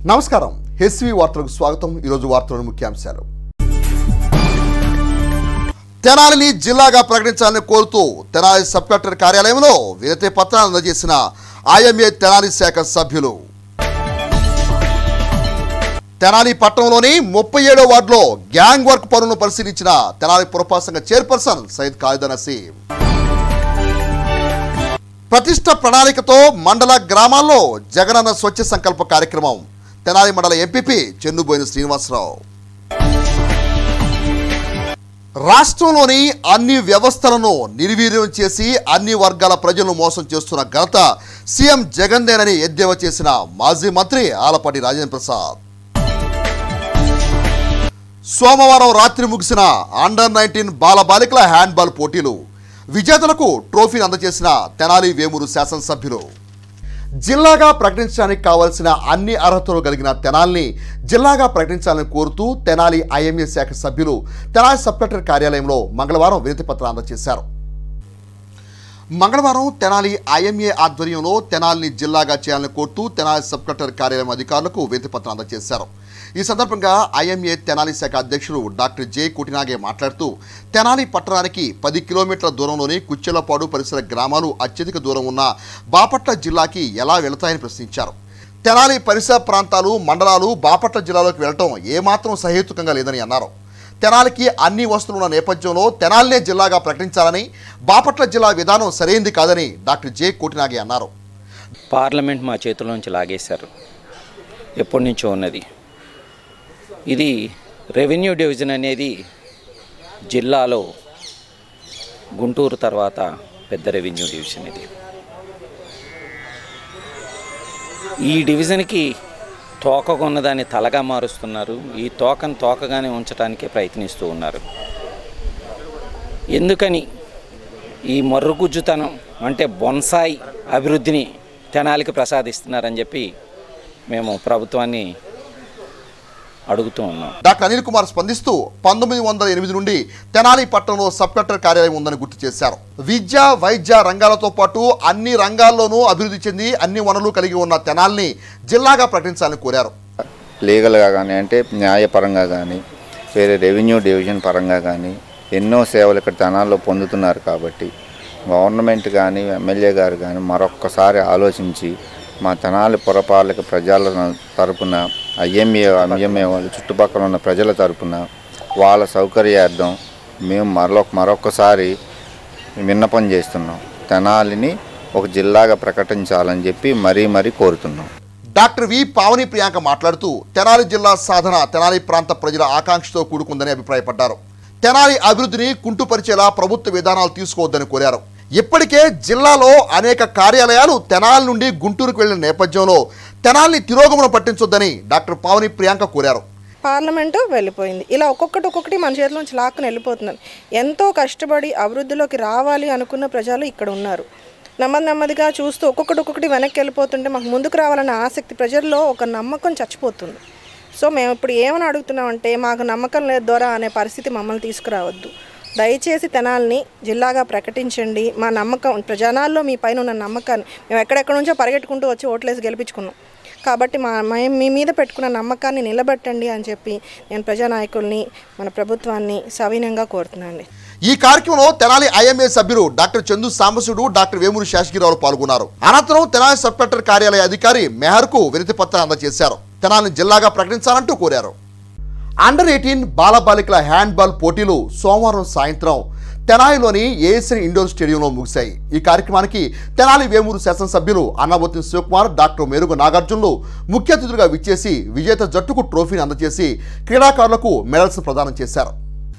నమస్కారం హెస్వి వార్తలకు స్వాగతం ఈరోజు వార్తలోని ముఖ్యాంశాలు తెనాలిని జిల్లాగా ప్రకటించాలని కోరుతూ తెనాలి సబ్ కలెక్టర్ కార్యాలయంలో వినతి పత్రాలు అందజేసిన ఐఎంఏ తెనాలి శాఖ సభ్యులు తెనాలి పట్టణంలోని ముప్పై ఏడో వార్డులో గ్యాంగ్ వర్క్ పనులను పరిశీలించిన తెనాలి పురపాలక సంఘ చైర్పర్సన్ సయ్యద్ ఖాలిద్ నసీం ప్రతిష్ట ప్రణాళికతో మండల గ్రామాల్లో జగనన్న స్వచ్ఛ సంకల్ప కార్యక్రమం తెనాలి మండల ఎంపీపీ చెన్నుబోయిన శ్రీనివాసరావు రాష్ట్రంలోని అన్ని వ్యవస్థలను నిర్వీర్యం చేసి అన్ని వర్గాల ప్రజలను మోసం చేస్తున్న ఘనత సీఎం జగన్దేనని ఎద్దేవా చేసిన మాజీ మంత్రి ఆలపాటి రాజేంద్ర ప్రసాద్ సోమవారం రాత్రి ముగిసిన అండర్ నైన్టీన్ బాల బాలికల హ్యాండ్బాల్ పోటీలు విజేతలకు ట్రోఫీని అందజేసిన తెనాలి వేమూరు శాసనసభ్యులు జిల్లాగా ప్రకటించడానికి కావాల్సిన అన్ని అర్హతలు కలిగిన తెనాలిని జిల్లాగా ప్రకటించాలని కోరుతూ తెనాలి ఐఎంఏ శాఖ సభ్యులు తెనాలి సబ్ కలెక్టర్ కార్యాలయంలో మంగళవారం వినతి పత్రం అందజేశారు మంగళవారం తెనాలి ఐఎంఏ ఆధ్వర్యంలో తెనాలిని జిల్లాగా చేయాలని కోరుతూ తెనాలి సబ్ కలెక్టర్ కార్యాలయం అధికారులకు వినతి పత్రం అందజేశారు ఈ సందర్భంగా ఐఎంఏ తెనాలి శాఖ అధ్యక్షులు డాక్టర్ జె కుటినాగే మాట్లాడుతూ తెనాలి పట్టణానికి పది కిలోమీటర్ల దూరంలోని కుచ్చెలపాడు పరిసర గ్రామాలు అత్యధిక దూరం ఉన్న బాపట్ల జిల్లాకి ఎలా వెళతాయని ప్రశ్నించారు తెనాలి పరిసర ప్రాంతాలు మండలాలు బాపట్ల జిల్లాలోకి వెళ్ళటం ఏమాత్రం సహేతుకంగా లేదని అన్నారు తెనాలికి అన్ని వస్తువులు ఉన్న నేపథ్యంలో తెనాలినే జిల్లాగా ప్రకటించాలని బాపట్ల జిల్లా విధానం సరైంది కాదని డాక్టర్ జె కోటినాగే అన్నారు పార్లమెంట్ మా చేతుల్లోంచి లాగేశారు ఎప్పటి నుంచో ఉన్నది ఇది రెవెన్యూ డివిజన్ అనేది జిల్లాలో గుంటూరు తర్వాత పెద్ద రెవెన్యూ డివిజన్ ఇది ఈ డివిజన్కి తోకగా ఉన్నదాన్ని తలగా మారుస్తున్నారు ఈ తోకను తోకగానే ఉంచడానికే ప్రయత్నిస్తూ ఉన్నారు ఎందుకని ఈ మర్రుగుజ్జుతనం అంటే బొన్సాయి అభివృద్ధిని తెనాలికి ప్రసాదిస్తున్నారని చెప్పి మేము ప్రభుత్వాన్ని అడుగుతూ ఉన్నాం డాక్టర్ అనిల్ కుమార్ స్పందిస్తూ పంతొమ్మిది వందల ఎనిమిది నుండి తెనాలి పట్టణంలో సబ్ కలెక్టర్ కార్యాలయం ఉందని గుర్తు చేశారు విద్య వైద్య రంగాలతో పాటు అన్ని రంగాల్లోనూ అభివృద్ధి చెంది అన్ని వనరులు కలిగి ఉన్న తెనాలిని జిల్లాగా ప్రకటించాలని కోరారు లీగల్గా కానీ అంటే న్యాయపరంగా కానీ వేరే రెవెన్యూ డివిజన్ పరంగా కానీ ఎన్నో సేవలు ఇక్కడ తెనాల్లో పొందుతున్నారు కాబట్టి గవర్నమెంట్ కానీ ఎమ్మెల్యే గారు కానీ మరొక్కసారి ఆలోచించి మా తెనాలి పురపాలక ప్రజల తరపున ఐఎంఏ ఐఎంఏ వాళ్ళు చుట్టుపక్కల ఉన్న ప్రజల తరపున వాళ్ళ సౌకర్యార్థం మేము మరొక మరొకసారి విన్నపం చేస్తున్నాం తెనాలిని ఒక జిల్లాగా ప్రకటించాలని చెప్పి మరీ మరీ కోరుతున్నాం డాక్టర్ వి పావని ప్రియాంక మాట్లాడుతూ తెనాలి జిల్లా సాధన తెనాలి ప్రాంత ప్రజల ఆకాంక్షతో కూడుకుందని అభిప్రాయపడ్డారు తెనాలి అభివృద్ధిని కుంటుపరిచేలా ప్రభుత్వ విధానాలు తీసుకోవద్దని కోరారు ఇప్పటికే జిల్లాలో అనేక కార్యాలయాలు తెనాలి నుండి గుంటూరుకు వెళ్లిన నేపథ్యంలో తెనాలిని తిరోగమనం పట్టించొద్దని డాక్టర్ పావని ప్రియాంక కోరారు పార్లమెంటు వెళ్ళిపోయింది ఇలా ఒక్కొక్కటి ఒక్కొక్కటి మన చేతిలో నుంచి లాక్కుని వెళ్ళిపోతున్నారు ఎంతో కష్టపడి అభివృద్ధిలోకి రావాలి అనుకున్న ప్రజలు ఇక్కడ ఉన్నారు నెమ్మది నెమ్మదిగా చూస్తూ ఒక్కొక్కటి ఒక్కొక్కటి వెనక్కి వెళ్ళిపోతుంటే మాకు ముందుకు రావాలన్న ఆసక్తి ప్రజల్లో ఒక నమ్మకం చచ్చిపోతుంది సో మేము ఇప్పుడు ఏమని అడుగుతున్నామంటే మాకు నమ్మకం లేదు ద్వారా అనే పరిస్థితి మమ్మల్ని తీసుకురావద్దు దయచేసి తెనాల్ని జిల్లాగా ప్రకటించండి మా నమ్మకం ప్రజనాల్లో మీ పైన ఉన్న నమ్మకాన్ని మేము ఎక్కడెక్కడ నుంచో పరిగెట్టుకుంటూ వచ్చి ఓట్లేసి గెలిపించుకున్నాం కాబట్టి మా మేము మీ మీద పెట్టుకున్న నమ్మకాన్ని నిలబెట్టండి అని చెప్పి నేను ప్రజానాయకుల్ని మన ప్రభుత్వాన్ని సవినయంగా కోరుతున్నాను ఈ కార్యక్రమంలో తెనాలి ఐఎంఏ సభ్యులు డాక్టర్ చందు సాంబశివుడు డాక్టర్ వేమూరి శాసగిరావులు పాల్గొన్నారు అనంతరం తెనాలి సబ్ కలెక్టర్ కార్యాలయ అధికారి మెహర్కు వినతి పత్రం అందజేశారు తెనాలిని జిల్లాగా ప్రకటించాలంటూ కోరారు అండర్ ఎయిటీన్ బాలబాలికల హ్యాండ్బాల్ పోటీలు సోమవారం సాయంత్రం తెనాలిలోని ఏఎస్ఎన్ ఇండోర్ స్టేడియంలో ముగిశాయి ఈ కార్యక్రమానికి తెనాలి వేమూరు శాసనసభ్యులు అన్నబోతి శివకుమార్ డాక్టర్ మేరుగు నాగార్జునులు ముఖ్య అతిథులుగా విచ్చేసి విజేత జట్టుకు ట్రోఫీని అందజేసి క్రీడాకారులకు మెడల్స్ ప్రదానం చేశారు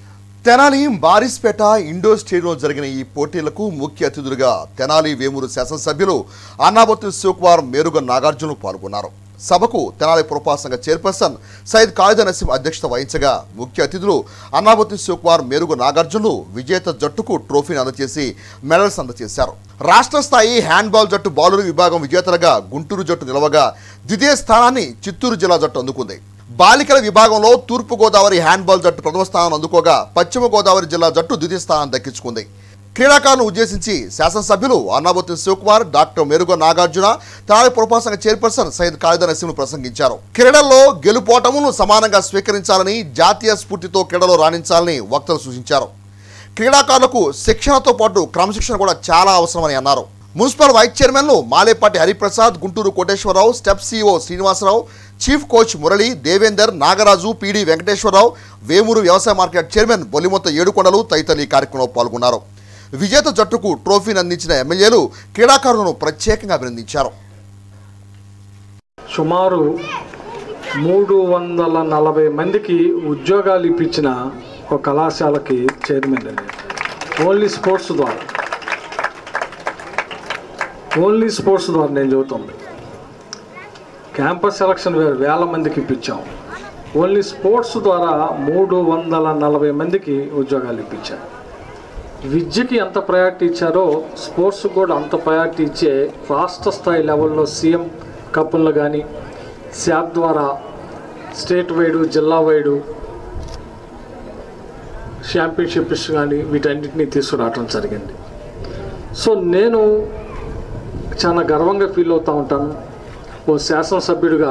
తెనాలి బారిస్పేట ఇండోర్ స్టేడియంలో జరిగిన ఈ పోటీలకు ముఖ్య అతిథులుగా తెనాలి వేమూరు శాసనసభ్యులు అన్నాబొత్తి శివకుమార్ మేరుగ నాగార్జునులు పాల్గొన్నారు సభకు తెనాలి పురపాలక సంఘ చైర్పర్సన్ సయ్యద్ కాయిద నసీం అధ్యక్షత వహించగా ముఖ్య అతిథులు అన్నాబొత్తి శివకుమార్ మేరుగు నాగార్జునులు విజేత జట్టుకు ట్రోఫీని అందజేసి మెడల్స్ అందజేశారు రాష్ట్ర స్థాయి హ్యాండ్బాల్ జట్టు బాలుర విభాగం విజేతలుగా గుంటూరు జట్టు నిలవగా ద్వితీయ స్థానాన్ని చిత్తూరు జిల్లా జట్టు అందుకుంది బాలికల విభాగంలో తూర్పు గోదావరి హ్యాండ్బాల్ జట్టు ప్రథమ స్థానం అందుకోగా పశ్చిమ గోదావరి జిల్లా జట్టు ద్వితీయ స్థానం దక్కించుకుంది క్రీడాకారులను ఉద్దేశించి శాసనసభ్యులు అన్నాబొత్తి శివకుమార్ డాక్టర్ మెరుగ నాగార్జున తెనాలి పురపాలక సంఘ చైర్పర్సన్ సయ్యద్ ఖాళిదా నసీం ప్రసంగించారు క్రీడల్లో గెలుపోటములను సమానంగా స్వీకరించాలని జాతీయ స్ఫూర్తితో క్రీడలో రాణించాలని వక్తలు సూచించారు క్రీడాకారులకు శిక్షణతో పాటు క్రమశిక్షణ కూడా చాలా అవసరమని అన్నారు మున్సిపల్ వైస్ చైర్మన్లు Malepati Hariprasad Guntur Koteswararao step CEO Srinivasarao chief coach Murali Devender Nagaraju PD Venkateswararao Vemuru వ్యవసాయ మార్కెట్ చైర్మన్ బొలిమొత్త ఏడుకొండలు తదితరులు ఈ కార్యక్రమంలో పాల్గొన్నారు విజేత జట్టుకు ట్రోఫీని అందించిన ఎమ్మెల్యేలు క్రీడాకారులను ప్రత్యేకంగా అభినందించారు సుమారు మూడు వందల నలభై మందికి ఉద్యోగాలు ఇప్పించిన ఒక కళాశాలకి చైర్మన్ అండి ఓన్లీ స్పోర్ట్స్ ద్వారా ఓన్లీ స్పోర్ట్స్ ద్వారా నేను చెబుతుంది క్యాంపస్ సెలక్షన్ వేరు వేల మందికి ఇప్పించాం ఓన్లీ స్పోర్ట్స్ ద్వారా మూడు వందల నలభై మందికి ఉద్యోగాలు ఇప్పించాం విద్యకి ఎంత ప్రయారిటీ ఇచ్చారో స్పోర్ట్స్ కూడా అంత ప్రయారిటీ ఇచ్చే రాష్ట్ర స్థాయి లెవెల్లో సీఎం కప్పులను కానీ శాప్ ద్వారా స్టేట్ వైడు జిల్లా వైడు ఛాంపియన్షిప్స్ కానీ వీటన్నిటిని తీసుకురావటం జరిగింది సో నేను చాలా గర్వంగా ఫీల్ అవుతూ ఉంటాను ఓ శాసనసభ్యుడిగా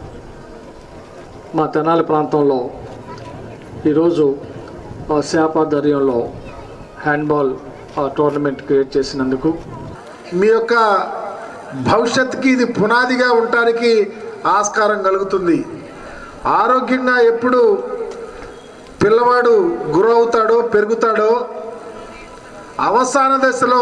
మా తెనాలి ప్రాంతంలో ఈరోజు ఆ శాప్ ఆధ్వర్యంలో హ్యాండ్బాల్ టోర్నమెంట్ క్రియేట్ చేసినందుకు మీ యొక్క భవిష్యత్తుకి ఇది పునాదిగా ఉండటానికి ఆస్కారం కలుగుతుంది ఆరోగ్యంగా ఎప్పుడు పిల్లవాడు గురవుతాడో పెరుగుతాడో అవసాన దశలో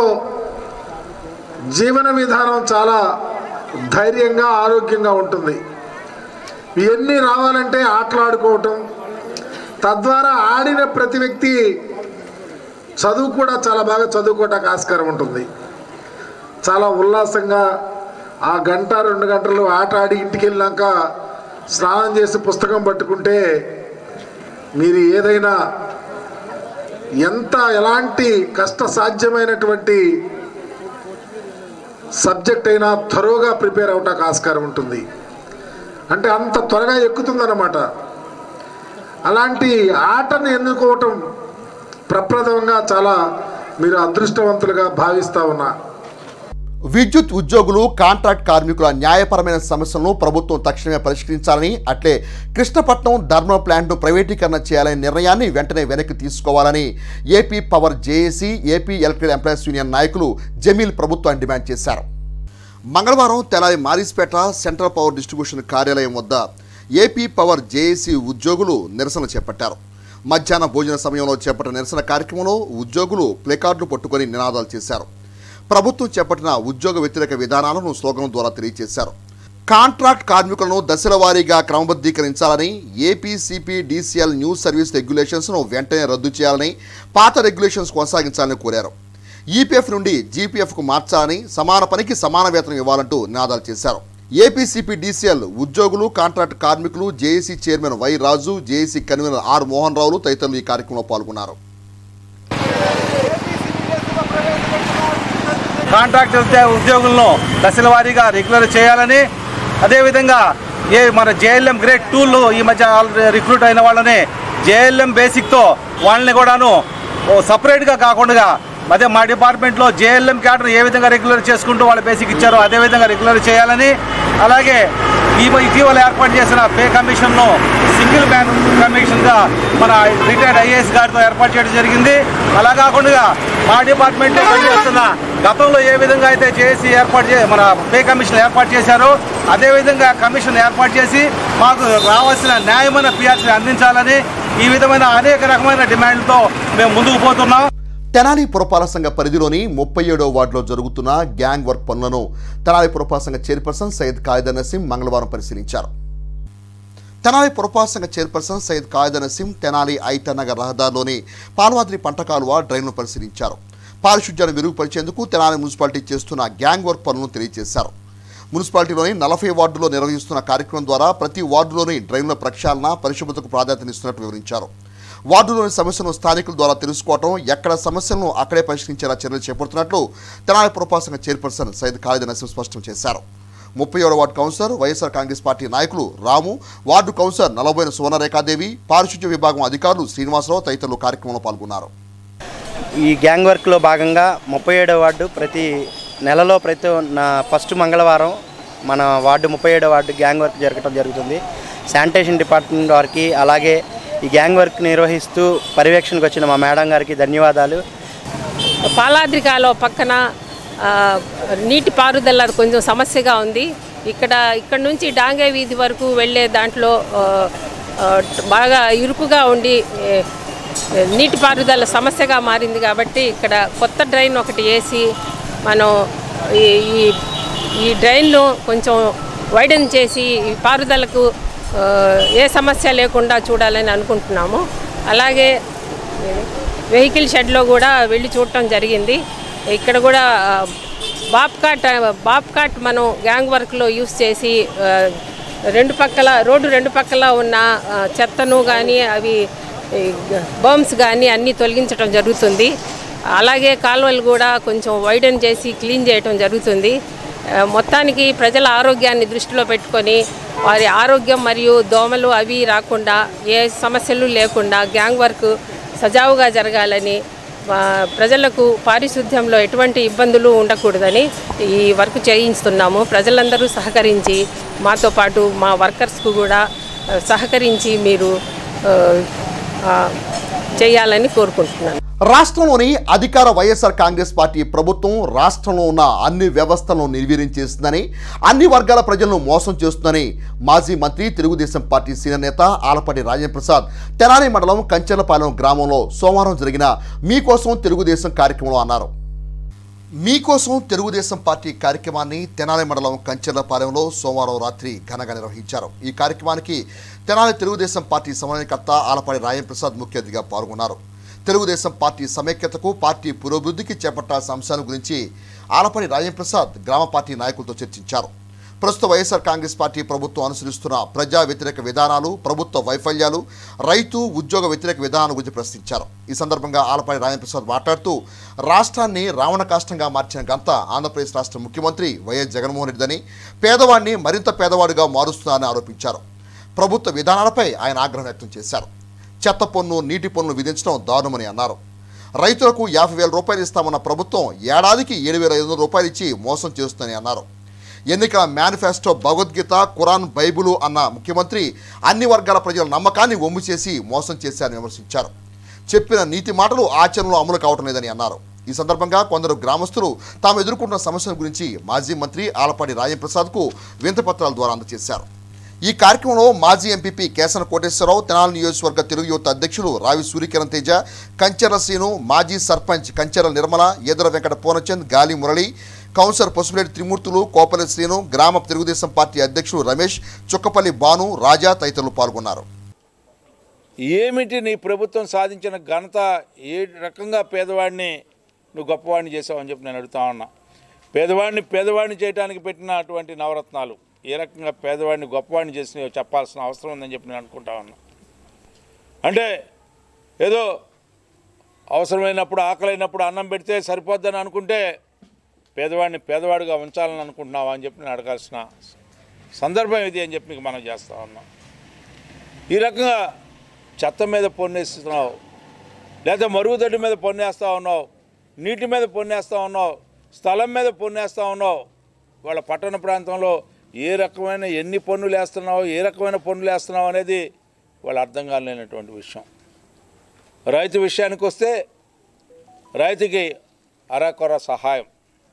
జీవన విధానం చాలా ధైర్యంగా ఆరోగ్యంగా ఉంటుంది ఇవన్నీ రావాలంటే ఆటలాడుకోవటం తద్వారా ఆడిన ప్రతి వ్యక్తి చదువు కూడా చాలా బాగా చదువుకోవటానికి ఆస్కారం ఉంటుంది చాలా ఉల్లాసంగా ఆ గంట రెండు గంటలు ఆట ఆడి ఇంటికి వెళ్ళాక స్నానం చేసి పుస్తకం పట్టుకుంటే మీరు ఏదైనా ఎంత ఎలాంటి కష్ట సాధ్యమైనటువంటి సబ్జెక్ట్ అయినా త్వరగా ప్రిపేర్ అవటానికి ఆస్కారం ఉంటుంది అంటే అంత త్వరగా ఎక్కుతుందన్నమాట అలాంటి ఆటను ఎన్నుకోవటం ప్రప్రథమంగా చాలా మీరు అదృష్టవంతులుగా భావిస్తా ఉన్నా విద్యుత్ ఉద్యోగులు కాంట్రాక్ట్ కార్మికుల న్యాయపరమైన సమస్యలను ప్రభుత్వం తక్షణమే పరిష్కరించాలని అట్లే కృష్ణపట్నం ధర్మ ప్లాంట్ను ప్రైవేటీకరణ చేయాలనే నిర్ణయాన్ని వెంటనే వెనక్కి తీసుకోవాలని AP power JAC AP electrical employees union నాయకులు జమీల్ ప్రభుత్వాన్ని డిమాండ్ చేశారు మంగళవారం తెలారి మారిస్పేట సెంట్రల్ పవర్ డిస్ట్రిబ్యూషన్ కార్యాలయం వద్ద ఏపీ పవర్ జేఏసీ ఉద్యోగులు నిరసన చేపట్టారు మధ్యాహ్న భోజన సమయంలో చేపట్టిన నిరసన కార్యక్రమంలో ఉద్యోగులు ప్లేకార్డులు పట్టుకొని నినాదాలు చేశారు ప్రభుత్వం చేపట్టిన ఉద్యోగ వ్యతిరేక విధానాలను స్లోగన్ ద్వారా తెలియజేశారు కాంట్రాక్ట్ కార్మికులను దశల వారీగా క్రమబద్ధీకరించాలని ఏపీసీపీ డీసీఎల్ న్యూ సర్వీస్ రెగ్యులేషన్స్ను వెంటనే రద్దు చేయాలని పాత రెగ్యులేషన్స్ కొనసాగించాలని కోరారు ఈపీఎఫ్ నుండి జీపీఎఫ్కు మార్చాలని సమాన పనికి సమాన వేతనం ఇవ్వాలంటూ నినాదాలు చేశారు ఏపీసీపీ డీసీఎల్ ఉద్యోగులు కాంట్రాక్ట్ కార్మికులు JAC chairman Y Raju JAC convener R Mohan రావులు తదితరులు ఈ కార్యక్రమంలో పాల్గొన్నారు కాంట్రాక్ట్ ఉద్య- ఉద్యోగులను దశల వారీగా రెగ్యులర్ చేయాలని అదేవిధంగా ఏ మన జేఎల్ఎం గ్రేడ్ టూల్లో ఈ మధ్య ఆల్రెడీ రిక్రూట్ అయిన వాళ్ళని జేఎల్ఎం బేసిక్తో వాళ్ళని కూడాను ఓ సపరేట్గా కాకుండా అదే మా డిపార్ట్మెంట్లో జేఎల్ఎం క్యాడర్ ఏ విధంగా రెగ్యులర్ చేసుకుంటూ వాళ్ళ బేసిక్ ఇచ్చారో అదే విధంగా రెగ్యులర్ చేయాలని అలాగే ఈ ఇటీవల ఏర్పాటు చేసిన పే కమిషన్ను సింగిల్ మ్యాన్ కమిషన్గా మన రిటైర్డ్ ఐఏఎస్ గారితో ఏర్పాటు చేయడం జరిగింది అలా కాకుండా మా డిపార్ట్మెంట్లో పనిచేస్తున్న గతంలో ఏ విధంగా అయితే చేసి ఏర్పాటు చే మన పే కమిషన్ ఏర్పాటు చేశారో అదేవిధంగా కమిషన్ ఏర్పాటు చేసి మాకు రావాల్సిన న్యాయమైన పిఆర్సీ అందించాలని ఈ విధమైన అనేక రకమైన డిమాండ్లతో మేము ముందుకు పోతున్నాం తెనాలి పురపాలక సంఘ పరిధిలోని ముప్పై ఏడో వార్డులో జరుగుతున్న గ్యాంగ్ వర్క్ పనులను తెనాలి పురపాలక సంఘ చైర్పర్సన్ సయ్యద్ కాయిదా నసీం మంగళవారం పరిశీలించారు తెనాలి పురపాలక సంఘ చైర్పర్సన్ సయ్యద్ కాయిదా నసీం తెనాలి ఐటనగర్ రహదారిలోని పాల్వాద్రి పంట కాలువ డ్రైన్ను పరిశీలించారు పారిశుధ్యాన్ని మెరుగుపరిచేందుకు తెనాలి మున్సిపాలిటీ చేస్తున్న గ్యాంగ్ వర్క్ పనులను తెలియజేశారు మున్సిపాలిటీలోని నలభై వార్డులో నిర్వహిస్తున్న కార్యక్రమం ద్వారా ప్రతి వార్డులోని డ్రైన్ల ప్రక్షాళన పరిశుభ్రతకు ప్రాధాన్యతనిస్తున్నట్టు వివరించారు వార్డులోని సమస్యలను స్థానికుల ద్వారా తెలుసుకోవటం ఎక్కడ సమస్యలను అక్కడే పరిష్కరించేలా చర్యలు చేపడుతున్నట్లు తెనాలి పురపాలక సంఘ చైర్పర్సన్ సయ్యద్ ఖాళిద్ నసీం స్పష్టం చేశారు ముప్పై ఏడో ward councillor YSR Congress party నాయకులు రాము వార్డు కౌన్సిలర్ నలబోయిన సువర్ణరేఖాదేవి పారిశుధ్య విభాగం అధికారులు శ్రీనివాసరావు తదితరులు కార్యక్రమంలో పాల్గొన్నారు ఈ గ్యాంగ్ వర్క్లో భాగంగా ముప్పై ఏడో వార్డు ప్రతి నెలలో ప్రతి నా ఫస్ట్ మంగళవారం మన వార్డు ముప్పై ఏడో వార్డు గ్యాంగ్ వర్క్ జరగడం జరుగుతుంది శానిటేషన్ డిపార్ట్మెంట్ వారికి అలాగే ఈ గ్యాంగ్ వర్క్ నిర్వహిస్తూ పర్యవేక్షణకు వచ్చిన మా మేడం గారికి ధన్యవాదాలు పాలాద్రికాలో పక్కన ఆ, నీటి పారుదల కొంచెం సమస్యగా ఉంది ఇక్కడ ఇక్కడ నుంచి డాంగే వీధి వరకు వెళ్ళే దాంట్లో ఆ, ఆ, బాగా ఇరుకుగా ఉండి ఏ, నీటి పారుదల సమస్యగా మారింది కాబట్టి ఇక్కడ కొత్త డ్రైన్ ఒకటి వేసి మనం ఈ ఈ- ఈ డ్రైన్ను కొంచెం వైడన్ చేసి ఈ పారుదలకు ఆ, ఏ సమస్య లేకుండా చూడాలని అనుకుంటున్నాము అలాగే వెహికల్ షెడ్లో కూడా వెళ్ళి చూడటం జరిగింది ఇక్కడ కూడా ఆ, బాబ్ కాట్ బాబ్ కాట్ మనం గ్యాంగ్ వర్క్లో యూస్ చేసి ఆ, రెండు పక్కల రోడ్డు రెండు పక్కల ఉన్న ఆ, చెత్తను కానీ అవి బర్మ్స్ కానీ అన్నీ తొలగించడం జరుగుతుంది అలాగే కాలువలు కూడా కొంచెం వైడన్ చేసి క్లీన్ చేయటం జరుగుతుంది ఆ, మొత్తానికి ప్రజల ఆరోగ్యాన్ని దృష్టిలో పెట్టుకొని వారి ఆరోగ్యం మరియు దోమలు అవి రాకుండా ఏ సమస్యలు లేకుండా గ్యాంగ్ వర్క్ సజావుగా జరగాలని ఆ, ప్రజలకు పారిశుద్ధ్యంలో ఎటువంటి ఇబ్బందులు ఉండకూడదని ఈ వర్క్ చేయిస్తున్నాము ప్రజలందరూ సహకరించి మాతో పాటు మా వర్కర్స్కు కూడా ఆ, సహకరించి మీరు ఆ, ఆ, చేయాలని కోరుకుంటున్నాను రాష్ట్రంలోని అధికార వైఎస్ఆర్ కాంగ్రెస్ పార్టీ ప్రభుత్వం రాష్ట్రంలో ఉన్న అన్ని వ్యవస్థలను నిర్వీర్యం చేస్తుందని అన్ని వర్గాల ప్రజలను మోసం చేస్తుందని మాజీ మంత్రి తెలుగుదేశం పార్టీ సీనియర్ నేత ఆలపాటి రాజేంద్ర ప్రసాద్ తెనాలి మండలం కంచెలపాలెం గ్రామంలో సోమవారం జరిగిన మీకోసం తెలుగుదేశం కార్యక్రమంలో అన్నారు మీకోసం తెలుగుదేశం పార్టీ కార్యక్రమాన్ని తెనాలి మండలం కంచెలపాలెంలో సోమవారం రాత్రి ఘనంగా నిర్వహించారు ఈ కార్యక్రమానికి తెనాలి తెలుగుదేశం పార్టీ సమన్వయకర్త ఆలపాటి రాయం ప్రసాద్ ముఖ్య అతిథిగా పాల్గొన్నారు తెలుగుదేశం పార్టీ సమైక్యతకు పార్టీ పురోభివృద్ధికి చేపట్టాల్సిన అంశాల గురించి ఆలపాటి రాయం ప్రసాద్ గ్రామ పార్టీ నాయకులతో చర్చించారు ప్రస్తుత వైఎస్ఆర్ కాంగ్రెస్ పార్టీ ప్రభుత్వం అనుసరిస్తున్న ప్రజా వ్యతిరేక విధానాలు ప్రభుత్వ వైఫల్యాలు రైతు ఉద్యోగ వ్యతిరేక విధానాల గురించి ప్రశ్నించారు ఈ సందర్భంగా ఆలపాటి రాజప్రసాద్ మాట్లాడుతూ రాష్ట్రాన్ని రావణ కాష్టంగా మార్చిన ఘనత ఆంధ్రప్రదేశ్ రాష్ట్ర ముఖ్యమంత్రి వైఎస్ జగన్మోహన్ రెడ్డిదని పేదవాడిని మరింత పేదవాడిగా మారుస్తున్నారని ఆరోపించారు ప్రభుత్వ విధానాలపై ఆయన ఆగ్రహం వ్యక్తం చేశారు చెత్త పన్ను నీటి పన్ను విధించడం దారుణమని అన్నారు రైతులకు యాభై వేల రూపాయలు ఇస్తామన్న ప్రభుత్వం ఏడాదికి ఏడు వేల ఐదు వందల రూపాయలు ఇచ్చి మోసం చేస్తుందని అన్నారు ఎన్నికల మేనిఫెస్టో భగవద్గీత ఖురాన్ బైబిలు అన్న ముఖ్యమంత్రి అన్ని వర్గాల ప్రజల నమ్మకాన్ని ఒమ్ము చేసి మోసం చేశారని విమర్శించారు చెప్పిన నీతి మాటలు ఆచరణలో అమలు కావటం లేదని అన్నారు ఈ సందర్భంగా కొందరు గ్రామస్తులు తాము ఎదుర్కొంటున్న సమస్యల గురించి మాజీ మంత్రి ఆలపాటి రాజప్రసాద్కు వింతపత్రాల ద్వారా అందజేశారు ఈ కార్యక్రమంలో మాజీ ఎంపీపీ కేసన కోటేశ్వరరావు తెనాలి నియోజకవర్గ తెలుగు యువత అధ్యక్షులు రావి సూర్యకిరణ్ తేజ కంచెర శ్రీను మాజీ సర్పంచ్ కంచెర నిర్మల ఈదర వెంకట పూర్ణచంద్ గాలి మురళి కౌన్సిలర్ పసుపులేటి త్రిమూర్తులు కోపల్లి శ్రీను గ్రామ తెలుగుదేశం పార్టీ అధ్యక్షులు రమేష్ చుక్కపల్లి భాను రాజా తదితరులు పాల్గొన్నారు ఏమిటి నీ ప్రభుత్వం సాధించిన ఘనత ఏ రకంగా పేదవాడిని నువ్వు గొప్పవాడిని చేసావని చెప్పి నేను అడుగుతా ఉన్నా పేదవాడిని పేదవాడిని చేయడానికి పెట్టిన అటువంటి నవరత్నాలు ఏ రకంగా పేదవాడిని గొప్పవాడిని చేసినాయో చెప్పాల్సిన అవసరం ఉందని చెప్పి నేను అనుకుంటా ఉన్నా అంటే ఏదో అవసరమైనప్పుడు ఆకలైనప్పుడు అన్నం పెడితే సరిపోద్దని అనుకుంటే పేదవాడిని పేదవాడిగా ఉంచాలని అనుకుంటున్నావా అని చెప్పి నేను అడగాల్సిన సందర్భం ఇది అని చెప్పి నీకు మనం చేస్తూ ఉన్నాం ఈ రకంగా చెత్త మీద పొన్నేస్తున్నావు లేదా మరుగుదొడ్డి మీద పొన్నేస్తూ ఉన్నావు నీటి మీద పొన్నేస్తూ ఉన్నావు స్థలం మీద పొన్నేస్తూ ఉన్నావు వాళ్ళ పట్టణ ప్రాంతంలో ఏ రకమైన ఎన్ని పన్నులు వేస్తున్నావు ఏ రకమైన పన్నులు వేస్తున్నావు అనేది వాళ్ళు అర్థం కాలేనటువంటి విషయం రైతు విషయానికి వస్తే రైతుకి అరకొర సహాయం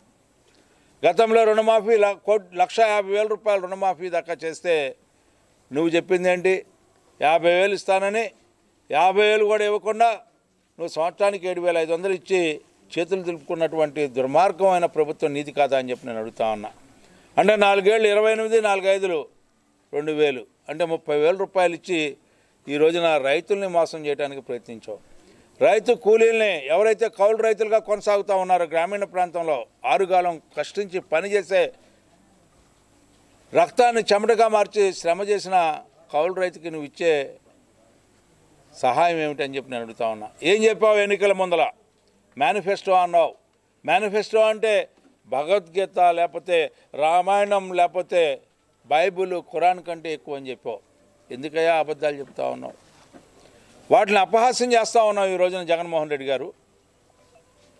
గతంలో రుణమాఫీ ల- కోట్- లక్ష యాభై వేల రూపాయలు రుణమాఫీ దాకా చేస్తే నువ్వు చెప్పింది ఏంటి యాభై వేలు ఇస్తానని యాభై వేలు కూడా ఇవ్వకుండా నువ్వు సంవత్సరానికి ఏడు వేల ఐదు వందలు ఇచ్చి చేతులు దులుపుకున్నటువంటి దుర్మార్గమైన ప్రభుత్వం నీతి కాదా అని చెప్పి నేను అడుగుతా ఉన్నా అంటే నాలుగేళ్ళు ఇరవై ఎనిమిది నాలుగు ఐదులు రెండు వేలు అంటే ముప్పై వేల రూపాయలు ఇచ్చి ఈ రోజున రైతుల్ని మోసం చేయడానికి ప్రయత్నించావు రైతు కూలీల్ని ఎవరైతే కౌలు రైతులుగా కొనసాగుతూ ఉన్నారో గ్రామీణ ప్రాంతంలో ఆరుగాలం కష్టించి పనిచేసే రక్తాన్ని చెమటగా మార్చి శ్రమ చేసిన కౌలు రైతుకి నువ్వు ఇచ్చే సహాయం ఏమిటని చెప్పి నేను అడుగుతా ఉన్నా ఏం చెప్పావు ఎన్నికల ముందల మేనిఫెస్టో అన్నావు మేనిఫెస్టో అంటే భగవద్గీత లేకపోతే రామాయణం లేకపోతే బైబిల్ ఖురాన్ కంటే ఎక్కువ అని చెప్పావు ఎందుకయ్యా అబద్ధాలు చెప్తా ఉన్నావు వాటిని అపహాస్యం చేస్తూ ఉన్నావు ఈ రోజున జగన్మోహన్ రెడ్డి గారు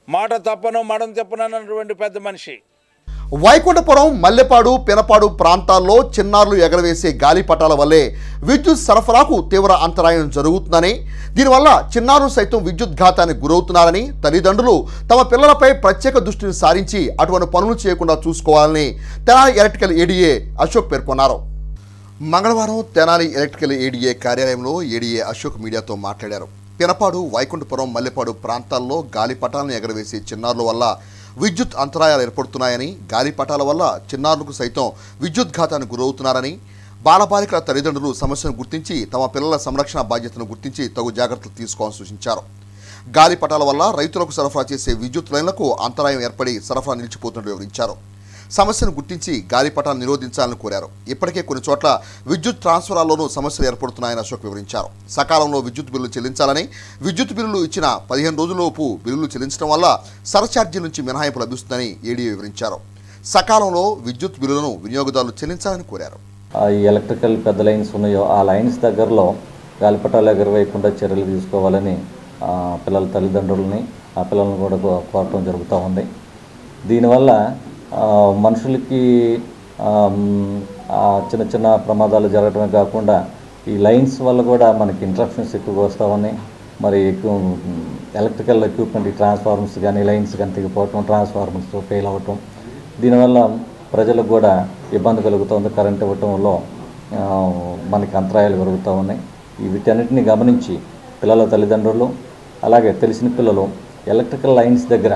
మాట తప్పను మడం చెప్పనన్నటువంటి పెద్ద మనిషి వైకుంఠపురం మల్లెపాడు పినపాడు ప్రాంతాల్లో చిన్నారులు ఎగరవేసే గాలిపటాల వల్లే విద్యుత్ సరఫరాకు తీవ్ర అంతరాయం జరుగుతుందని దీనివల్ల చిన్నారులు సైతం విద్యుత్ ఘాతానికి గురవుతున్నారని తల్లిదండ్రులు తమ పిల్లలపై ప్రత్యేక దృష్టిని సారించి అటువంటి పనులు చేయకుండా చూసుకోవాలని తెనాలి ఎలక్ట్రికల్ ఏడీఏ అశోక్ పేర్కొన్నారు మంగళవారం తెనాలి ఎలక్ట్రికల్ ఏడీఏ కార్యాలయంలో ఏడీఏ అశోక్ మీడియాతో మాట్లాడారు పినపాడు వైకుంఠపురం మల్లెపాడు ప్రాంతాల్లో గాలిపటాలను ఎగరవేసే చిన్నారుల వల్ల విద్యుత్ అంతరాయాలు ఏర్పడుతున్నాయని గాలిపటాల వల్ల చిన్నారులకు సైతం విద్యుత్ ఘాతానికి గురవుతున్నారని బాలబాలికల తల్లిదండ్రులు సమస్యను గుర్తించి తమ పిల్లల సంరక్షణ బాధ్యతను గుర్తించి తగు జాగ్రత్తలు తీసుకోవాలని సూచించారు గాలిపటాల వల్ల రైతులకు సరఫరా చేసే విద్యుత్ లైన్లకు అంతరాయం ఏర్పడి సరఫరా నిలిచిపోతున్నట్టు వివరించారు సమస్యను గుర్తించి గాలిపటాలు నిరోధించాలని కోరారు ఇప్పటికే కొన్ని చోట్ల విద్యుత్ ట్రాన్స్ఫరాల్లోనూ సమస్యలు ఏర్పడుతున్నాయని అశోక్ వివరించారు సకాలంలో విద్యుత్ బిల్లులు చెల్లించాలని విద్యుత్ బిల్లులు ఇచ్చిన పదిహేను రోజులలోపు బిల్లులు చెల్లించడం వల్ల సర్ఛార్జీ నుంచి మినహాయింపు లభిస్తుందని ఏడీ వివరించారు సకాలంలో విద్యుత్ బిల్లులను వినియోగదారులు చెల్లించాలని కోరారు ఆ ఈ ఎలక్ట్రికల్ పెద్ద లైన్స్ ఉన్నాయో ఆ లైన్స్ దగ్గరలో గాలిపటాలు ఎగరవేయకుండా చర్యలు తీసుకోవాలని ఆ, పిల్లల తల్లిదండ్రులని ఆ పిల్లల్ని కూడా కో- కోరటం జరుగుతూ ఉంది దీనివల్ల ఆ, మనుషులకి ఆ, మ్, ఆ చిన్న చిన్న ప్రమాదాలు జరగడమే కాకుండా ఈ లైన్స్ వల్ల కూడా మనకి ఇంట్రప్షన్స్ ఎక్కువగా వస్తూ ఉన్నాయి మరి ఎక్కువ మ్, ఎలక్ట్రికల్ ఎక్విప్మెంట్ ఈ ట్రాన్స్ఫార్మర్స్ కానీ లైన్స్ కానీ తెగిపోవటం ట్రాన్స్ఫార్మర్స్ ఫెయిల్ అవ్వటం దీనివల్ల ప్రజలకు కూడా ఇబ్బంది కలుగుతుంది కరెంట్ ఇవ్వటంలో ఆ, మనకి అంతరాయాలు కలుగుతూ ఉన్నాయి ఈ వీటన్నిటిని గమనించి పిల్లల తల్లిదండ్రులు అలాగే తెలిసిన పిల్లలు ఎలక్ట్రికల్ లైన్స్ దగ్గర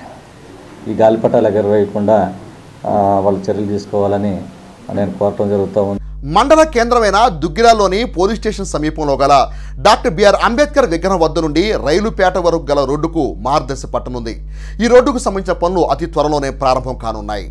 ఈ గాలిపటాలు ఎగరవేయకుండా ఆ, వాళ్ళు చర్యలు తీసుకోవాలని నేను కోరటం జరుగుతూ ఉంది మండల కేంద్రమైన దుగ్గిరాల్లోని పోలీస్ స్టేషన్ సమీపంలో గల డాక్టర్ బిఆర్ అంబేద్కర్ విగ్రహం వద్ద నుండి రైలుపేట వరకు గల రోడ్డుకు మార్గదర్శ పట్టనుంది ఈ రోడ్డుకు సంబంధించిన పనులు అతి త్వరలోనే ప్రారంభం కానున్నాయి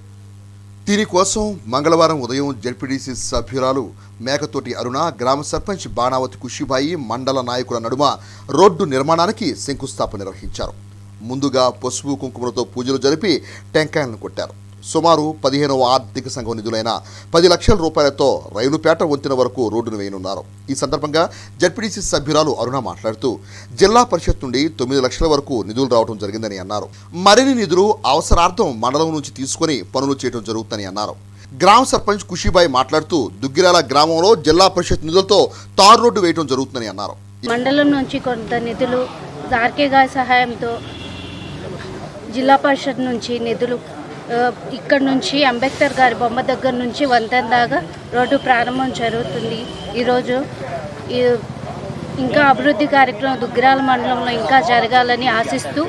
దీనికోసం మంగళవారం ఉదయం జడ్పీడీసీ సభ్యురాలు మేకతోటి అరుణ గ్రామ సర్పంచ్ బాణావతి కుషిబాయి మండల నాయకుల నడుమ రోడ్డు నిర్మాణానికి శంకుస్థాపన నిర్వహించారు ముందుగా పసుపు కుంకుమలతో పూజలు జరిపి టెంకాయలను కొట్టారు సుమారు పదిహేనవ ఆర్థిక సంఘం నిధులైన పది లక్షల రూపాయలతో రైలుపేట వంతెన వరకు రోడ్డును వేయనున్నారు ఈ సందర్భంగా జడ్పీడీసీ సభ్యురాలు అరుణ మాట్లాడుతూ జిల్లా పరిషత్ నుండి తొమ్మిది లక్షల వరకు నిధులు రావడం జరిగిందని అన్నారు మరిన్ని నిధులు అవసరార్థం మండలం నుంచి తీసుకొని పనులు చేయడం జరుగుతుందని అన్నారు గ్రామ సర్పంచ్ కుషిబాయి మాట్లాడుతూ దుగ్గిరాల గ్రామంలో జిల్లా పరిషత్ నిధులతో తారు రోడ్డు వేయడం జరుగుతుందని అన్నారు మండలం నుంచి కొంత నిధులు ఆర్కే గారి సహాయంతో జిల్లా పరిషత్ నుంచి నిధులు ఆ, ఇక్కడ నుంచి అంబేద్కర్ గారి బొమ్మ దగ్గర నుంచి వంతెన దాకా రోడ్డు ప్రారంభం జరుగుతుంది ఈరోజు ఈ ఇంకా అభివృద్ధి కార్యక్రమం దుగ్గిరాల మండలంలో ఇంకా జరగాలని ఆశిస్తూ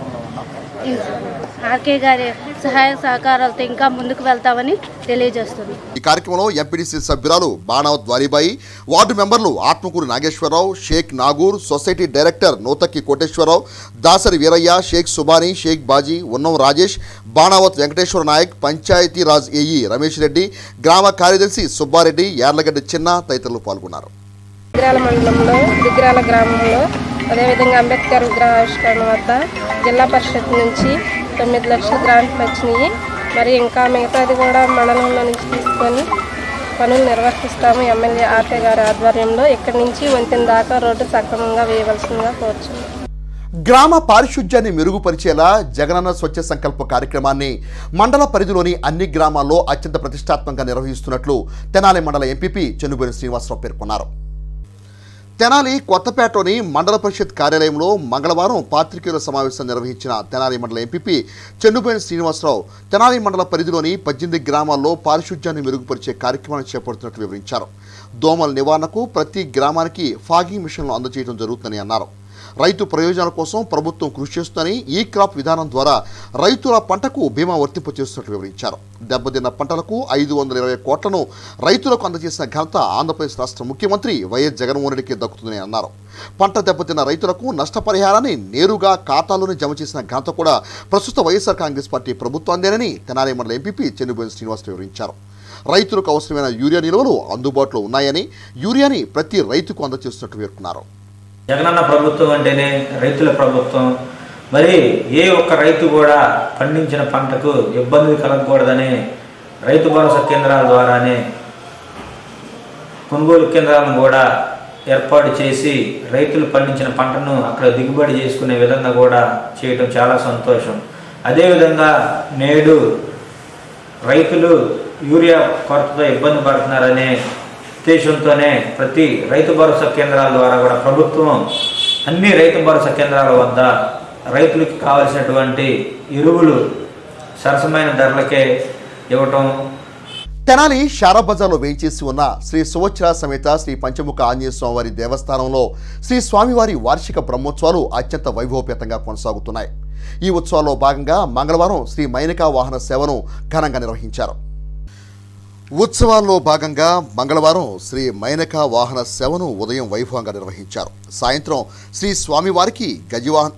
ఈ ఆర్కే గారి సహాయ సహకారాలతో ఇంకా ముందుకు వెళ్తామని తెలియజేస్తుంది ఈ కార్యక్రమంలో ఎంపీడీసీ సభ్యురాలు బాణావత్ ద్వారిబాయి వార్డు మెంబర్లు Atmakuru Nageswararao Shaik Nagur society director Nutakki Koteswararao Dasari Veeraiah Shaik Subhani Shaik Baji Unnam Rajesh Banavath Venkateswara Nayak panchayat raj AE Ramesh Reddy గ్రామ కార్యదర్శి సుబ్బారెడ్డి యార్లగడ్డ చిన్న తదితరులు పాల్గొన్నారు దుగ్గిరాల మండలంలో దుగ్గిరాల గ్రామంలో అదేవిధంగా అంబేద్కర్ విగ్రహావిష్కరణ వద్ద జిల్లా పరిషత్ నుంచి తొమ్మిది లక్షల గ్రాంట్లు వచ్చినాయి మరి ఇంకా మిగతాది కూడా మండలంలో నుంచి తీసుకొని పనులు నిర్వర్తిస్తాము ఎమ్మెల్యే ఆర్కే గారి ఆధ్వర్యంలో ఇక్కడి నుంచి వంతెన దాకా రోడ్డు సక్రమంగా వేయవలసిందిగా కోరుచున్నాం గ్రామ పారిశుధ్యాన్ని మెరుగుపరిచేలా జగనన్న స్వచ్ఛ సంకల్ప కార్యక్రమాన్ని మండల పరిధిలోని అన్ని గ్రామాల్లో అత్యంత ప్రతిష్టాత్మకంగా నిర్వహిస్తున్నట్లు తెనాలి మండల ఎంపీపీ చెన్నుబోయిన శ్రీనివాసరావు పేర్కొన్నారు తెనాలి కొత్తపేటలోని మండల పరిషత్ కార్యాలయంలో మంగళవారం పాత్రికేయుల సమావేశం నిర్వహించిన తెనాలి మండల ఎంపీపీ చెన్నుబోయిన శ్రీనివాసరావు తెనాలి మండల పరిధిలోని పద్దెనిమిది గ్రామాల్లో పారిశుధ్యాన్ని మెరుగుపరిచే కార్యక్రమాన్ని చేపడుతున్నట్లు వివరించారు దోమల నివారణకు ప్రతి గ్రామానికి ఫాగింగ్ మిషన్లు అందజేయడం జరుగుతుందని అన్నారు రైతు ప్రయోజనాల కోసం ప్రభుత్వం కృషి చేస్తుందని ఈ క్రాప్ విధానం ద్వారా రైతుల పంటకు బీమా వర్తింపు చేస్తున్నట్లు వివరించారు దెబ్బతిన్న పంటలకు ఐదు వందల ఇరవై కోట్లను రైతులకు అందజేసిన ఘనత ఆంధ్రప్రదేశ్ రాష్ట్ర ముఖ్యమంత్రి వైఎస్ జగన్మోహన్ రెడ్డికి దక్కుతుందని అన్నారు పంట దెబ్బతిన్న రైతులకు నష్టపరిహారాన్ని నేరుగా ఖాతాలోనే జమ చేసిన ఘనత కూడా ప్రస్తుత వైఎస్ఆర్ కాంగ్రెస్ పార్టీ ప్రభుత్వాందేనని తెనాలి మండల ఎంపీ చెన్నుబోయిన శ్రీనివాస్ వివరించారు రైతులకు అవసరమైన యూరియా నిల్వలు అందుబాటులో ఉన్నాయని యూరియాని ప్రతి రైతుకు అందజేస్తున్నట్టు పేర్కొన్నారు జగనన్న ప్రభుత్వం అంటేనే రైతుల ప్రభుత్వం మరి ఏ ఒక్క రైతు కూడా పండించిన పంటకు ఇబ్బంది కలగకూడదని రైతు భరోసా కేంద్రాల ద్వారానే కొనుగోలు కేంద్రాలను కూడా ఏర్పాటు చేసి రైతులు పండించిన పంటను అక్కడ దిగుబడి చేసుకునే విధంగా కూడా చేయటం చాలా సంతోషం అదేవిధంగా నేడు రైతులు యూరియా కొరతతో ఇబ్బంది పడుతున్నారనే ఉద్దేశంతోనే ప్రతి రైతు భరోసా కేంద్రాల ద్వారా కూడా ప్రభుత్వం అన్ని రైతు భరోసా కేంద్రాల వద్ద రైతులకు కావలసినటువంటి ఎరువులు సరసమైన ధరలకే ఇవ్వటం తెనాలి శారాబజార్లో వేయించేసి ఉన్న శ్రీ సువచ్ర సమేత శ్రీ పంచముఖ ఆంజనేయ స్వామివారి దేవస్థానంలో శ్రీ స్వామివారి వార్షిక బ్రహ్మోత్సవాలు అత్యంత వైభవపేతంగా కొనసాగుతున్నాయి ఈ ఉత్సవాల్లో భాగంగా మంగళవారం శ్రీ మైనకా వాహన సేవను ఘనంగా నిర్వహించారు ఉత్సవాల్లో భాగంగా మంగళవారం శ్రీ మైనకా వాహన సేవను ఉదయం వైభవంగా నిర్వహించారు సాయంత్రం శ్రీ స్వామివారికి గజవాహన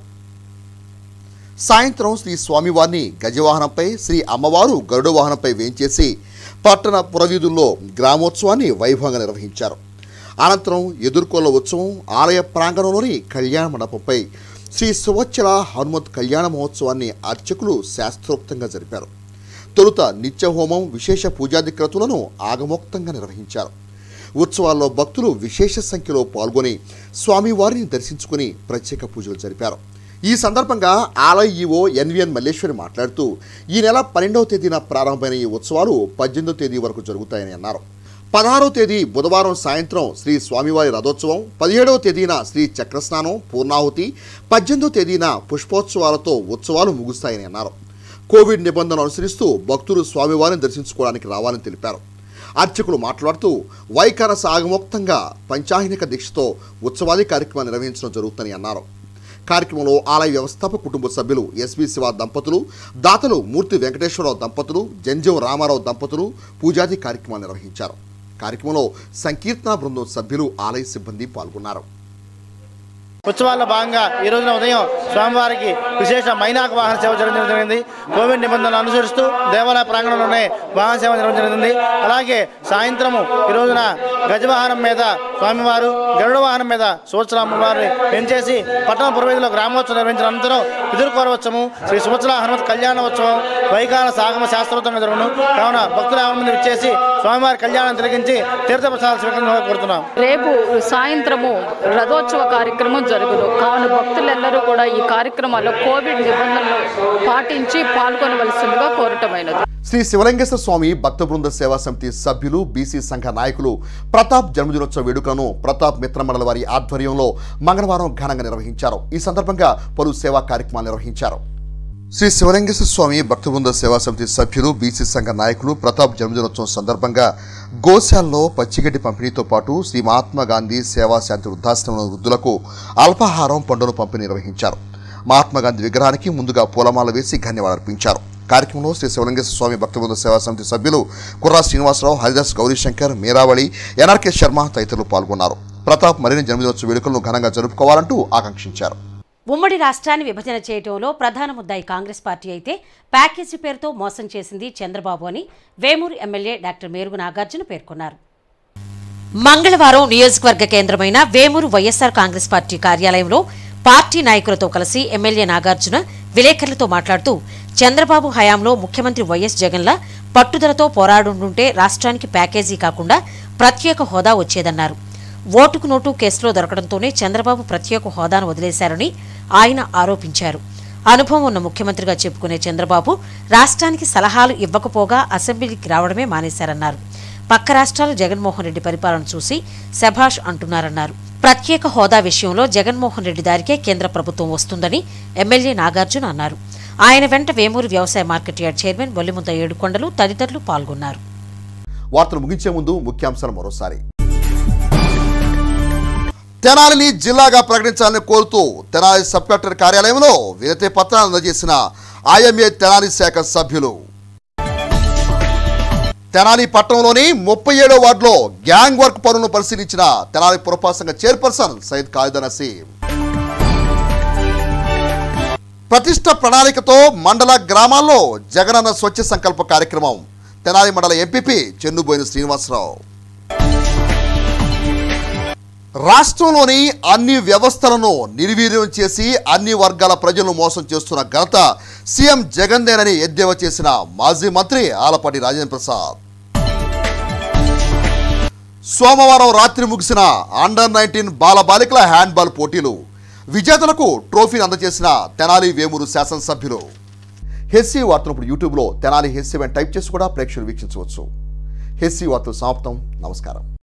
సాయంత్రం శ్రీ స్వామివారిని గజవాహనంపై శ్రీ అమ్మవారు గరుడ వాహనంపై వేంచేసి పట్టణ పురవీధుల్లో గ్రామోత్సవాన్ని వైభవంగా నిర్వహించారు అనంతరం ఎదుర్కొల్ల ఉత్సవం ఆలయ ప్రాంగణంలోని కళ్యాణ మండపంపై శ్రీ సువచ్చల హనుమత్ కళ్యాణ మహోత్సవాన్ని అర్చకులు శాస్త్రోక్తంగా జరిపారు తొలుత నిత్య హోమం విశేష పూజాధిక్రతులను ఆగమోక్తంగా నిర్వహించారు ఉత్సవాల్లో భక్తులు విశేష సంఖ్యలో పాల్గొని స్వామివారిని దర్శించుకుని ప్రత్యేక పూజలు జరిపారు ఈ సందర్భంగా ఆలయ ఈవో ఎన్విఎన్ మల్లేశ్వరి మాట్లాడుతూ ఈ నెల పన్నెండవ తేదీన ప్రారంభమైన ఈ ఉత్సవాలు పద్దెనిమిదవ తేదీ వరకు జరుగుతాయని అన్నారు పదహారవ తేదీ బుధవారం సాయంత్రం శ్రీ స్వామివారి రథోత్సవం పదిహేడవ తేదీన శ్రీ చక్రస్నానం పూర్ణాహుతి పద్దెనిమిదవ తేదీన పుష్పోత్సవాలతో ఉత్సవాలు ముగుస్తాయని అన్నారు కోవిడ్ నిబంధనలు అనుసరిస్తూ భక్తులు స్వామివారిని దర్శించుకోవడానికి రావాలని తెలిపారు అర్చకులు మాట్లాడుతూ వైఖానస ఆగమోక్తంగా పంచాహినిక దీక్షతో ఉత్సవాది కార్యక్రమాన్ని నిర్వహించడం జరుగుతుందని అన్నారు కార్యక్రమంలో ఆలయ వ్యవస్థాపక కుటుంబ సభ్యులు ఎస్వి శివ దంపతులు దాతలు మూర్తి వెంకటేశ్వరరావు దంపతులు జంజం రామారావు దంపతులు పూజాది కార్యక్రమాలు నిర్వహించారు కార్యక్రమంలో సంకీర్తన బృందం సభ్యులు ఆలయ సిబ్బంది పాల్గొన్నారు ఉత్సవాల్లో భాగంగా ఈ రోజున ఉదయం స్వామివారికి విశేష మైనాక వాహన సేవ జరగడం జరిగింది కోవిడ్ నిబంధనలు అనుసరిస్తూ దేవాలయ ప్రాంగణంలోనే వాహన సేవ నిర్వహించడం జరిగింది అలాగే సాయంత్రము ఈ రోజున గజవాహనం మీద స్వామివారు గరుడ వాహనం మీద సూచన అమ్మవారిని పెంచేసి పట్టణ పురవేదిలో గ్రామోత్సవం నిర్వహించిన అనంతరం ఎదుర్కోవచ్చము శ్రీ సువత్సల హనుమత్ కళ్యాణోత్సవం వైకాల సాగమ శాస్త్రోత్తంగా జరుగును కావున భక్తులు యాభై మంది విచ్చేసి స్వామివారి కళ్యాణం తిరిగించి తీర్థప్రసాద స్వీకరణ కోరుతున్నాం రేపు సాయంత్రము రథోత్సవ కార్యక్రమం జరుగును కావున భక్తులెల్లరూ కూడా ఈ కార్యక్రమాల్లో కోవిడ్ నిబంధనలు పాటించి పాల్గొనవలసిందిగా కోరటమైనది శ్రీ శివలింగేశ్వర స్వామి భక్త బృంద సేవా సమితి సభ్యులు బీసీ సంఘ నాయకులు ప్రతాప్ జన్మదినోత్సవ వేడుకలను ప్రతాప్ మిత్రమండల వారి ఆధ్వర్యంలో మంగళవారం ఘనంగా నిర్వహించారు ఈ సందర్భంగా పలు సేవా కార్యక్రమాలు నిర్వహించారు శ్రీ శివలింగేశ్వర స్వామి భక్త బృంద సేవా సమితి సభ్యులు బీసీ సంఘ నాయకులు ప్రతాప్ జన్మదినోత్సవం సందర్భంగా గోశాలలో పచ్చిగడ్డి పంపిణీతో పాటు శ్రీ మహాత్మా గాంధీ సేవా శాంతి వృద్ధాశ్రమం వృద్ధులకు అల్పాహారం పండును పంపిణీ నిర్వహించారు మహాత్మా గాంధీ విగ్రహానికి ముందుగా పూలమాల వేసి ధన్యవాదార్పించారు కార్యక్రమంలో శ్రీ శివలింగేశ్వర స్వామి భక్తబృంద సేవా సమితి సభ్యులు కుర్రా శ్రీనివాసరావు హరిదాస్ గౌరీశంకర్ మీరావళి ఎన్ఆర్కే శర్మ తదితరులు పాల్గొన్నారు ప్రతాప్ మరిన్ని జన్మదినోత్సవ వేడుకలను ఘనంగా జరుపుకోవాలంటూ ఆకాంక్షించారు ఉమ్మడి రాష్ట్రాన్ని విభజన చేయటంలో ప్రధాన ముద్దాయి కాంగ్రెస్ పార్టీ అయితే ప్యాకేజీ పేరుతో మోసం చేసింది చంద్రబాబు అని వేమూరు ఎమ్మెల్యే డాక్టర్ మేరుగు నాగార్జున పేర్కొన్నారు మంగళవారం నియోజకవర్గ కేంద్రమైన వేమూరు వైఎస్సార్ కాంగ్రెస్ పార్టీ కార్యాలయంలో పార్టీ నాయకులతో కలిసి ఎమ్మెల్యే నాగార్జున విలేకరులతో మాట్లాడుతూ చంద్రబాబు హయాంలో ముఖ్యమంత్రి వైఎస్ జగన్ల పట్టుదలతో పోరాడుంటుంటే రాష్ట్రానికి ప్యాకేజీ కాకుండా ప్రత్యేక హోదా వచ్చేదన్నారు ఓటుకు నోటు కేసులో దొరకడంతోనే చంద్రబాబు ప్రత్యేక హోదాను వదిలేశారని ఆయన ఆరోపించారు అనుభవం ఉన్న ముఖ్యమంత్రిగా చెప్పుకునే చంద్రబాబు రాష్ట్రానికి సలహాలు ఇవ్వకపోగా అసెంబ్లీకి రావడమే మానేశారన్నారు పక్క రాష్ట్రాలు జగన్మోహన్ రెడ్డి పరిపాలన చూసి శభాష్ అంటున్నారన్నారు ప్రత్యేక హోదా విషయంలో జగన్మోహన్ రెడ్డి దారికే కేంద్ర ప్రభుత్వం వస్తుందని ఎమ్మెల్యే నాగార్జున అన్నారు ఆయన వెంట వేమూరు వ్యవసాయ market yard chairman Bollimudda Yedukondalu తదితరులు పాల్గొన్నారు వార్తలు ముగించే ముందు ముఖ్యాంశాలు మరోసారి తెనాలిని జిల్లాగా ప్రకటించాలని కోరుతూ తెనాలి సబ్ కలెక్టర్ కార్యాలయంలో వినతి పత్రాలు అందజేసిన ఐఎంఏ తెనాలి శాఖ సభ్యులు తెనాలి పట్టణంలోని ముప్పై ఏడో వార్డులో గ్యాంగ్ వర్క్ పనులను పరిశీలించిన తెనాలి పురపాలక సంఘ చైర్పర్సన్ సయ్యద్ ఖాలిద్ నసీం ప్రతిష్ట ప్రణాళికతో మండల గ్రామాల్లో జగనన్న స్వచ్ఛ సంకల్ప కార్యక్రమం తెనాలి మండల ఎంపీపీ చెన్నుబోయిన శ్రీనివాసరావు రాష్ట్రంలోని అన్ని వ్యవస్థలను నిర్వీర్యం చేసి అన్ని వర్గాల ప్రజలను మోసం చేస్తున్న ఘనత సీఎం జగన్దేనని ఎద్దేవా చేసిన మాజీ మంత్రి ఆలపాటి రాజేంద్ర ప్రసాద్ సోమవారం రాత్రి ముగిసిన అండర్ నైన్టీన్ బాల బాలికల హ్యాండ్బాల్ పోటీలు విజేతలకు ట్రోఫీని అందజేసిన తెనాలి వేమూరు శాసనసభ్యులు హెస్సీ వార్తలు ఇప్పుడు యూట్యూబ్లో తెనాలి హెస్సీ అని టైప్ చేసి కూడా ప్రేక్షకులు వీక్షించవచ్చు హెస్సీ వార్తలు సమాప్తం నమస్కారం